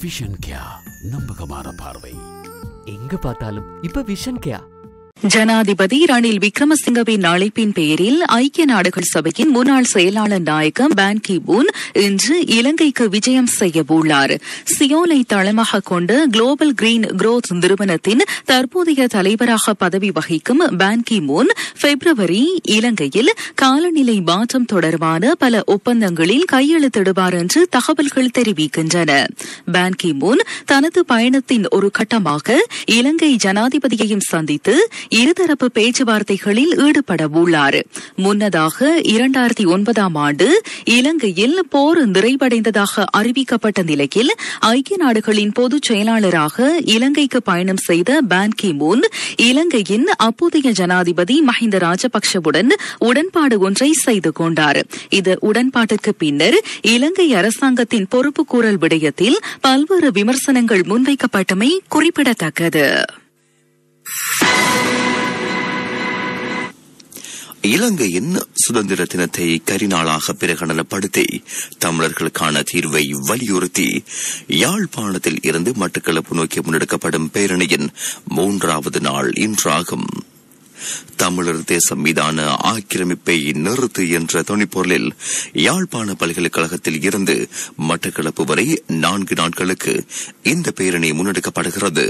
vision கியா நம்பகமான பார்வை எங்க பார்த்தாலும் இப்ப விஷன் கேயா ஜனாதிபதி ரணில் விக்ரமசிங்கவின் அழைப்பின் பேரில் ஐக்கிய நாடுகள் சபையின் முன்னாள் செயலாளர் நாயகம் பான் கி மூன் இன்று இலங்கைக்கு விஜயம் செய்யவுள்ளார் சியோலை தளமாக கொண்ட குளோபல் கிரீன் குரோத் நிறுவனத்தின் தற்போதைய தலைவராக பதவி வகிக்கும் பான் கி மூன் பிப்ரவரி இலங்கையில் காலநிலை மாற்றம் தொடர்பான பல ஒப்பந்தங்களில் கையெழுத்திடுவார் என்று தகவல்கள் தெரிவிக்கின்றன பான் கி மூன் தனது பயணத்தின் ஒரு கட்டமாக இலங்கை ஜனாதிபதியையும் சந்தித்து இருதரப்பு பேச்சுவார்த்தைகளில் ஈடுபட உள்ளார் முன்னதாக இரண்டாயிரத்தி ஒன்பதாம் ஆண்டு இலங்கையில் போர் நிறைவடைந்ததாக அறிவிக்கப்பட்ட நிலையில் ஐக்கிய நாடுகளின் பொதுச் செயலாளராக இலங்கைக்கு பயணம் செய்த பான் கி மூன் இலங்கையின் அப்போதைய ஜனாதிபதி மஹிந்த ராஜபக்சவுடன் உடன்பாடு ஒன்றை செய்து கொண்டார் இந்த உடன்பாட்டிற்கு பின்னர் இலங்கை அரசாங்கத்தின் பொறுப்புக்கூறல் விடயத்தில் பல்வேறு விமர்சனங்கள் முன்வைக்கப்பட்டமை குறிப்பிடத்தக்கது இலங்கையின் சுதந்திர தினத்தை கரிநாளாக பிரகடனப்படுத்தி தமிழர்களுக்கான தீர்வை வலியுறுத்தி யாழ்ப்பாணத்தில் இருந்து மட்டக்களப்பு நோக்கி முன்னெடுக்கப்படும் பேரணியின் மூன்றாவது நாள் இன்றாகும் தமிழர் தேசம் மீதான ஆக்கிரமிப்பை நிறுத்து என்ற துணிப்பொருளில் யாழ்ப்பாண பல்கலைக்கழகத்தில் இருந்து மட்டக்களப்பு வரை நான்கு நாட்களுக்கு இந்த பேரணி முன்னெடுக்கப்படுகிறது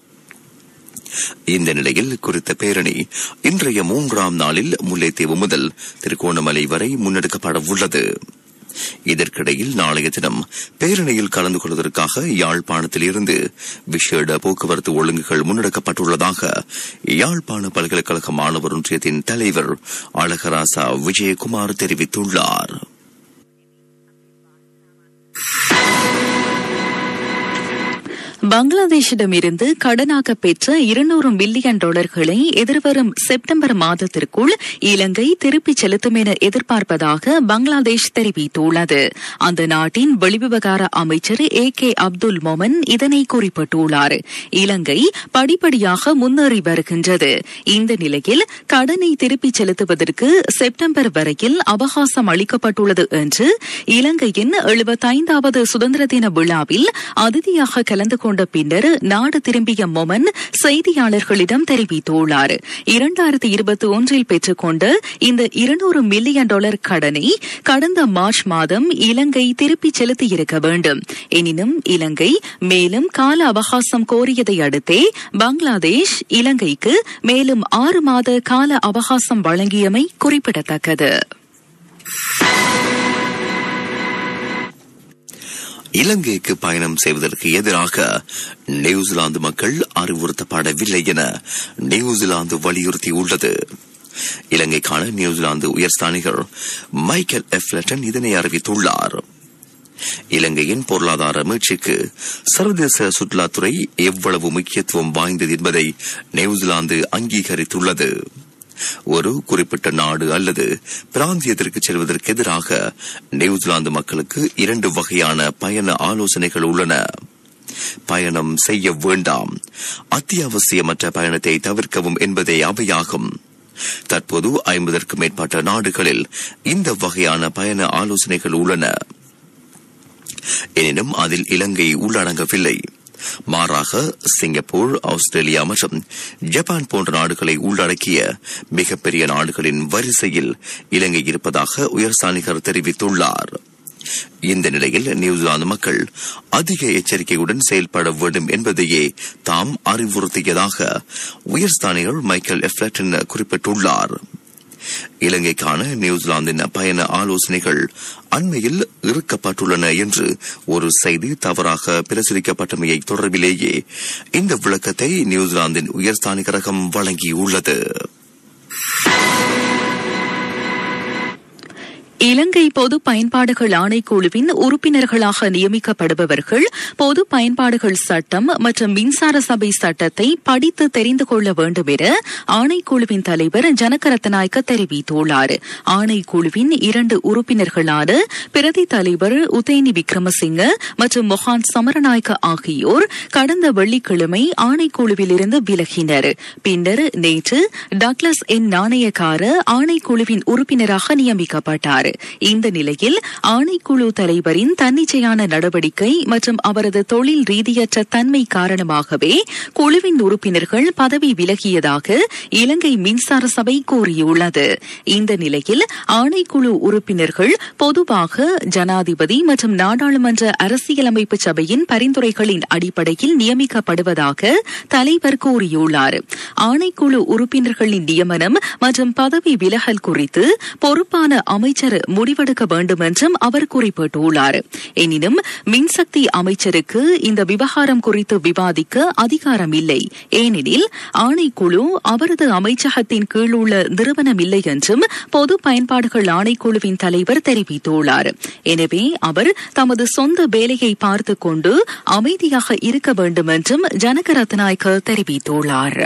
இந்த நிலையில் குறித்த பேரணி இன்றைய மூன்றாம் நாளில் முல்லைத்தீவு முதல் திருகோணமலை வரை முன்னெடுக்கப்பட உள்ளது இதற்கிடையில் நாளைய தினம் பேரணியில் கலந்து கொள்வதற்காக யாழ்ப்பாணத்தில் இருந்து விசேட போக்குவரத்து ஒழுங்குகள் முன்னெடுக்கப்பட்டுள்ளதாக யாழ்ப்பாண பல்கலைக்கழக மாணவர் ஒன்றியத்தின் தலைவர் அழகராசா விஜயகுமார் தெரிவித்துள்ளார் பங்களாதேஷிடமிருந்து கடனாக பெற்ற இருநூறு மில்லியன் டாலர்களை எதிர்வரும் செப்டம்பர் மாதத்திற்குள் இலங்கை திருப்பிச் செலுத்தும் என எதிர்பார்ப்பதாக பங்களாதேஷ் தெரிவித்துள்ளது அந்த நாட்டின் வெளிவிவகார அமைச்சர் ஏ கே அப்துல் மொமன் இதனை குறிப்பிட்டுள்ளார் இலங்கை படிப்படியாக முன்னேறி வருகின்றது இந்த நிலையில் கடனை திருப்பிச் செலுத்துவதற்கு செப்டம்பர் வரையில் அவகாசம் அளிக்கப்பட்டுள்ளது என்று இலங்கையின் எழுபத்தைந்தாவது சுதந்திர தின விழாவில் அதிதியாக கலந்து கொண்ட பின்னர் நாடு திரும்பிய மொமன் செய்தியாளர்களிடம் தெரிவித்துள்ளார் இரண்டாயிரத்தி இருபத்தி ஒன்றில் பெற்றுக்கொண்ட இந்த இருநூறு மில்லியன் டாலர் கடனை கடந்த மார்ச் மாதம் இலங்கை திருப்பிச் செலுத்தியிருக்க வேண்டும் எனினும் இலங்கை மேலும் கால அவகாசம் கோரியதை அடுத்தே பங்களாதேஷ் இலங்கைக்கு மேலும் ஆறு மாத கால அவகாசம் வழங்கியமை குறிப்பிடத்தக்கது இலங்கைக்கு பயணம் செய்வதற்கு எதிராக நியூசிலாந்து மக்கள் அறிவுறுத்தப்படவில்லை என நியூசிலாந்து வலியுறுத்தியுள்ளது இலங்கைக்கான நியூசிலாந்து உயர்ஸ்தானிகர் மைக்கேல் எஃப்லட்டன் இதனை அறிவித்துள்ளார் இலங்கையின் பொருளாதார மீட்சிக்கு சர்வதேச சுற்றுலாத்துறை எவ்வளவு முக்கியத்துவம் வாய்ந்தது என்பதை நியூசிலாந்து அங்கீகரித்துள்ளது ஒரு குறிப்பிட்ட நாடு அல்லது பிராந்தியத்திற்கு செல்வதற்கு எதிராக நியூசிலாந்து மக்களுக்கு இரண்டு வகையான பயண ஆலோசனைகள் உள்ளன பயணம் செய்ய வேண்டாம் அத்தியாவசியமற்ற பயணத்தை தவிர்க்கவும் என்பதே அவையாகும் தற்போது ஐம்பதற்கும் மேற்பட்ட நாடுகளில் இந்த வகையான பயண ஆலோசனைகள் உள்ளன எனினும் அதில் இலங்கை உள்ளடங்கவில்லை மாறாக சிங்கப்பூர் ஆஸ்திரேலியா மற்றும் ஜப்பான் போன்ற நாடுகளை உள்ளடக்கிய மிகப்பெரிய நாடுகளின் வரிசையில் இலங்கை இருப்பதாக உயர்ஸ்தானிகர் தெரிவித்துள்ளார் இந்த நிலையில் நியூசிலாந்து மக்கள் அதிக எச்சரிக்கையுடன் செயல்பட வேண்டும் என்பதையே தாம் அறிவுறுத்தியதாக உயர்ஸ்தானிகர் மைக்கேல் எஃப்லட்டன் குறிப்பிட்டுள்ளார் இலங்கைக்கான நியூசிலாந்தின் பயண ஆலோசனைகள் அண்மையில் இறுக்கப்பட்டுள்ளன என்று ஒரு செய்தி தவறாக பிரசுரிக்கப்பட்டமையை தொடர்பிலேயே இந்த விளக்கத்தை நியூசிலாந்தின் உயர்ஸ்தானிகரகம் வழங்கியுள்ளது இலங்கை பொது பயன்பாடுகள் ஆணைக்குழுவின் உறுப்பினர்களாக நியமிக்கப்படுபவர்கள் பொது பயன்பாடுகள் சட்டம் மற்றும் மின்சார சபை சட்டத்தை படித்து தெரிந்து கொள்ள வேண்டும் என ஆணைக்குழுவின் தலைவர் ஜனகரத்நாயக்க தெரிவித்துள்ளார் ஆணைக்குழுவின் இரண்டு உறுப்பினர்களான பிரதி தலைவர் உதயனி விக்ரமசிங்க மற்றும் மொஹான் சமரநாயக்க ஆகியோர் கடந்த வெள்ளிக்கிழமை ஆணைக்குழுவிலிருந்து விலகினர் பின்னர் நேற்று டக்ளஸ் என் நாணயக்கார ஆணைக்குழுவின் உறுப்பினராக நியமிக்கப்பட்டார் தெரிவித்துள்ளார் இந்த நிலையில் ஆணைக்குழு தலைவரின் தன்னிச்சையான நடவடிக்கை மற்றும் அவரது தொழில் ரீதியற்ற தன்மை காரணமாகவே குழுவின் உறுப்பினர்கள் பதவி விலகியதாக இலங்கை மின்சார சபை கூறியுள்ளது இந்த நிலையில் ஆணைக்குழு உறுப்பினர்கள் பொதுவாக ஜனாதிபதி மற்றும் நாடாளுமன்ற அரசியலமைப்பு சபையின் பரிந்துரைகளின் அடிப்படையில் நியமிக்கப்படுவதாக தலைவர் கூறியுள்ளார் ஆணைக்குழு உறுப்பினர்களின் நியமனம் மற்றும் பதவி விலகல் குறித்து பொறுப்பான அமைச்சர் முடிவெடுக்க வேண்டும் என்றும் அவர் குறிப்பிட்டுள்ளார் எனினும் மின்சக்தி அமைச்சருக்கு இந்த விவகாரம் குறித்து விவாதிக்க அதிகாரம் இல்லை ஏனெனில் ஆணைக்குழு அவரது அமைச்சகத்தின் கீழ் உள்ள நிறுவனம் இல்லை என்றும் பொது பயன்பாடுகள் ஆணைக்குழுவின் தலைவர் தெரிவித்துள்ளார் எனவே அவர் தமது சொந்த வேலையை பார்த்துக் கொண்டு அமைதியாக இருக்க வேண்டும் என்றும் ஜனக ரத்நாயக்க தெரிவித்துள்ளார்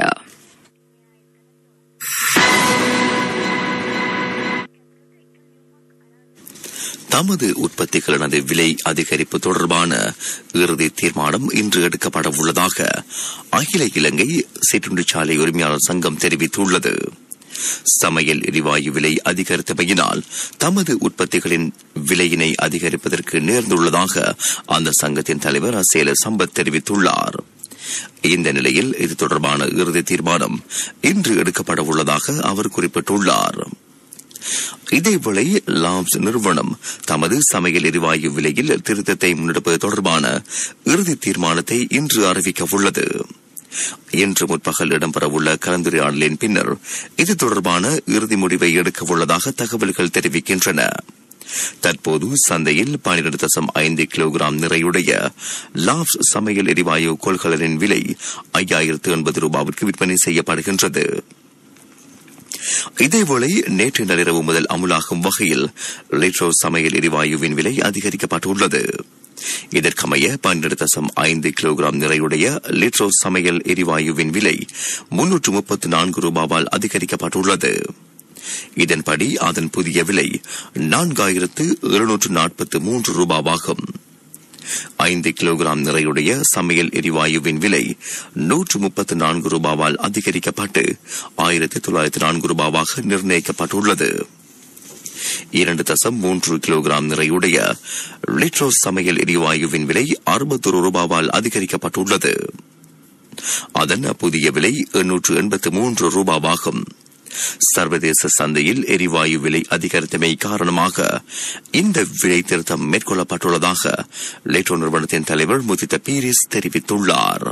தமது உற்பத்திகளனது விலை அதிகரிப்பு தொடர்பான இறுதி தீர்மானம் இன்று எடுக்கப்பட உள்ளதாக அகில இலங்கை சிற்றுண்டிச்சாலை உரிமையாளர் சங்கம் தெரிவித்துள்ளது சமையல் எரிவாயு விலை அதிகரித்தமையினால் தமது உற்பத்திகளின் விலையினை அதிகரிப்பதற்கு நேர்ந்துள்ளதாக அந்த சங்கத்தின் தலைவர் அசேல சம்பத் தெரிவித்துள்ளார் இந்த நிலையில் இது தொடர்பான இறுதி தீர்மானம் இன்று எடுக்கப்பட உள்ளதாக அவர் குறிப்பிட்டுள்ளார் இதேவேளை லாப்ஸ் நிறுவனம் தமது சமையல் எரிவாயு விலையில் திருத்தத்தை முன்னெடுப்பது தொடர்பான இறுதி தீர்மானத்தை இன்று அறிவிக்க உள்ளது இன்று முற்பகல் இடம்பெறவுள்ள கலந்துரையாடலின் பின்னர் இது தொடர்பான இறுதி முடிவை எடுக்க உள்ளதாக தகவல்கள் தெரிவிக்கின்றன தற்போது சந்தையில் பனிரெண்டு தசம் ஐந்து கிலோகிராம் நிறையுடைய லாப்ஸ் சமையல் எரிவாயு கொள்கலனின் விலை ஐயாயிரத்து எண்பது ரூபாவிற்கு விற்பனை செய்யப்படுகின்றது இதேவேளை நேற்று நள்ளிரவு முதல் அமுலாகும் வகையில் லிட்ரோ சமையல் எரிவாயுவின் விலை அதிகரிக்கப்பட்டுள்ளது இதற்கமைய பன்னிரண்டு தசம் ஐந்து கிலோகிராம் நிறையுடைய லிட்ரோ சமையல் எரிவாயுவின் விலை முன்னூற்று முப்பத்து நான்கு ரூபாவால் அதிகரிக்கப்பட்டுள்ளது இதன்படி அதன் புதிய விலை நான்காயிரத்து எழுநூற்று நாற்பத்து மூன்று ரூபாவாகும் ஐந்து கிலோகிராம் நிறையுடைய சமையல் எரிவாயுவின் விலை நூற்று முப்பத்து நான்கு ரூபாவால் அதிகரிக்கப்பட்டு ஆயிரத்தி தொள்ளாயிரத்தி நான்கு ரூபாவாக நிர்ணயிக்கப்பட்டுள்ளது இரண்டு தசம் மூன்று கிலோகிராம் நிறையுடைய லிட்ரோ சமையல் எரிவாயுவின் விலை அறுபத்தொரு ரூபாவால் அதிகரிக்கப்பட்டுள்ளது அதன் புதிய விலை எண்ணூற்று எண்பத்து மூன்று ரூபாவாகும் சர்வதேச சந்தையில் எரிவாயு விலை அதிகரித்தமை காரணமாக இந்த விலை திருத்தம் மேற்கொள்ளப்பட்டுள்ளதாக லேட்டோ நிறுவனத்தின் தலைவர் முதித்த பீரிஸ் தெரிவித்துள்ளார்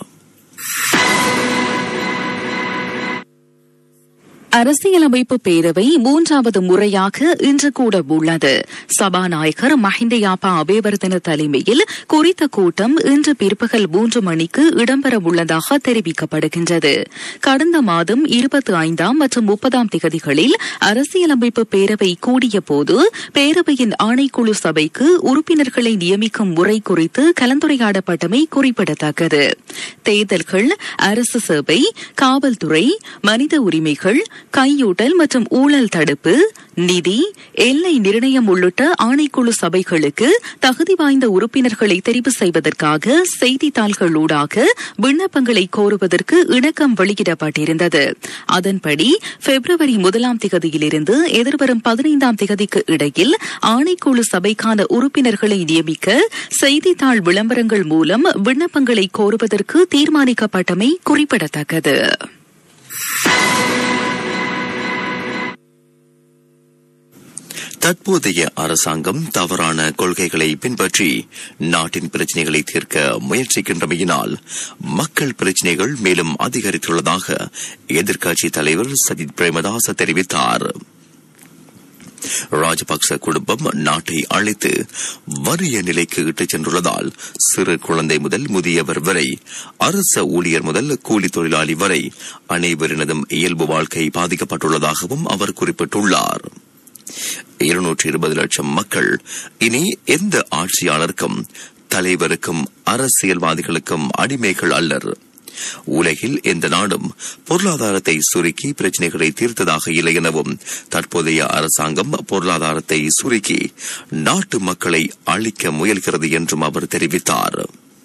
அரசியலமைப்பு பேரவை மூன்றாவது முறையாக இன்று கூட உள்ளது சபாநாயகர் மஹிந்த யாப்பா அபேவர்தன தலைமையில் குறித்த கூட்டம் இன்று பிற்பகல் மூன்று மணிக்கு இடம்பெற உள்ளதாக தெரிவிக்கப்படுகின்றது கடந்த மாதம் இருபத்தி ஐந்தாம் மற்றும் முப்பதாம் திகதிகளில் அரசியலமைப்பு பேரவை கூடிய போது பேரவையின் ஆணைக்குழு சபைக்கு உறுப்பினர்களை நியமிக்கும் முறை குறித்து கலந்துரையாடப்பட்டமை குறிப்பிடத்தக்கது தேர்தல்கள் அரசு சேவை காவல்துறை மனித உரிமைகள் கையூட்டல் மற்றும் ஊழல் தடுப்பு நிதி எல்லை நிர்ணயம் உள்ளிட்ட ஆணைக்குழு சபைகளுக்கு தகுதி வாய்ந்த உறுப்பினர்களை தெரிவு செய்வதற்காக செய்தித்தாள்களூடாக விண்ணப்பங்களை கோருவதற்கு இணக்கம் வெளியிடப்பட்டிருந்தது அதன்படி பிப்ரவரி முதலாம் திகதியிலிருந்து எதிர்வரும் பதினைந்தாம் திகதிக்கு இடையில் ஆணைக்குழு சபைக்கான உறுப்பினர்களை நியமிக்க செய்தித்தாள் விளம்பரங்கள் மூலம் விண்ணப்பங்களை கோருவதற்கு தீர்மானிக்கப்பட்டமை குறிப்பிடத்தக்கது தற்போதைய அரசாங்கம் தவறான கொள்கைகளை பின்பற்றி நாட்டின் பிரச்சினைகளை தீர்க்க முயற்சிக்கின்றமையினால் மக்கள் பிரச்சினைகள் மேலும் அதிகரித்துள்ளதாக எதிர்க்கட்சி தலைவர் சஜித் பிரேமதாச தெரிவித்தார் ராஜபக்ச குடும்பம் நாட்டை அழைத்து வறிய நிலைக்கு இட்டுச் சென்றுள்ளதால் சிறு குழந்தை முதல் முதியவர் வரை அரச ஊழியர் முதல் கூலி தொழிலாளி வரை அனைவரினதும் இயல்பு வாழ்க்கை பாதிக்கப்பட்டுள்ளதாகவும் அவர் குறிப்பிட்டுள்ளார் இருநூற்றி இருபது லட்சம் மக்கள் இனி எந்த ஆட்சியாளருக்கும் தலைவருக்கும் அரசியல்வாதிகளுக்கும் அடிமைகள் அல்லர் உலகில் எந்த நாடும் பொருளாதாரத்தை சுருக்கி பிரச்சினைகளை தீர்த்ததாக இல்லை எனவும் தற்போதைய அரசாங்கம் பொருளாதாரத்தை சுருக்கி நாட்டு மக்களை அழிக்க முயல்கிறது என்றும் அவர் தெரிவித்தார்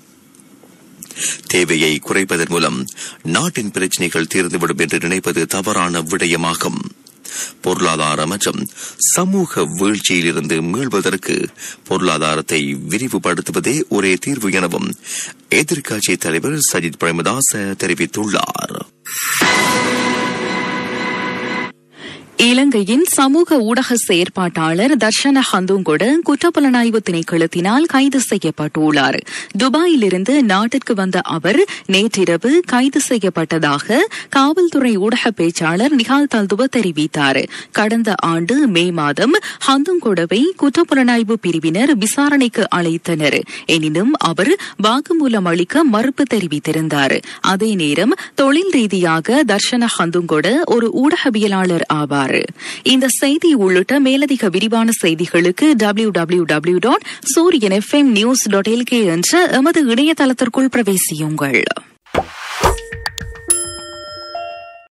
தேவையை குறைப்பதன் மூலம் நாட்டின் பிரச்சினைகள் தீர்ந்துவிடும் என்று நினைப்பது தவறான விடயமாகும் பொருளாதார மற்றும் சமூக வீழ்ச்சியிலிருந்து மீள்வதற்கு பொருளாதாரத்தை விரிவுபடுத்துவதே ஒரே தீர்வு எனவும் எதிர்க்கட்சி தலைவர் சஜித் பிரேமதாச தெரிவித்துள்ளார் இலங்கையின் சமூக ஊடக செயற்பாட்டாளர் தர்ஷன ஹந்துங்கொட குற்றப்புலனாய்வு திணைக்களத்தினால் கைது செய்யப்பட்டுள்ளார் துபாயிலிருந்து நாட்டிற்கு வந்த அவர் நேற்றிரவு கைது செய்யப்பட்டதாக காவல்துறை ஊடக பேச்சாளர் நிகால் தல்துவ தெரிவித்தார் கடந்த ஆண்டு மே மாதம் ஹந்துங்கொடவை குற்றப்புலனாய்வு பிரிவினர் விசாரணைக்கு அழைத்தனர் எனினும் அவர் வாக்குமூலம் அளிக்க மறுப்பு தெரிவித்திருந்தார் அதே நேரம் தொழில் ரீதியாக தர்ஷன ஹந்துங்கொட ஒரு ஊடகவியலாளர் ஆவார் இந்த செய்தி உள்ளிட்ட மேலதிக விரிவான செய்திகளுக்கு W W W dot Sooriyan FM news dot LK என்ற எமது இணையதளத்திற்குள் பிரவேசியுங்கள்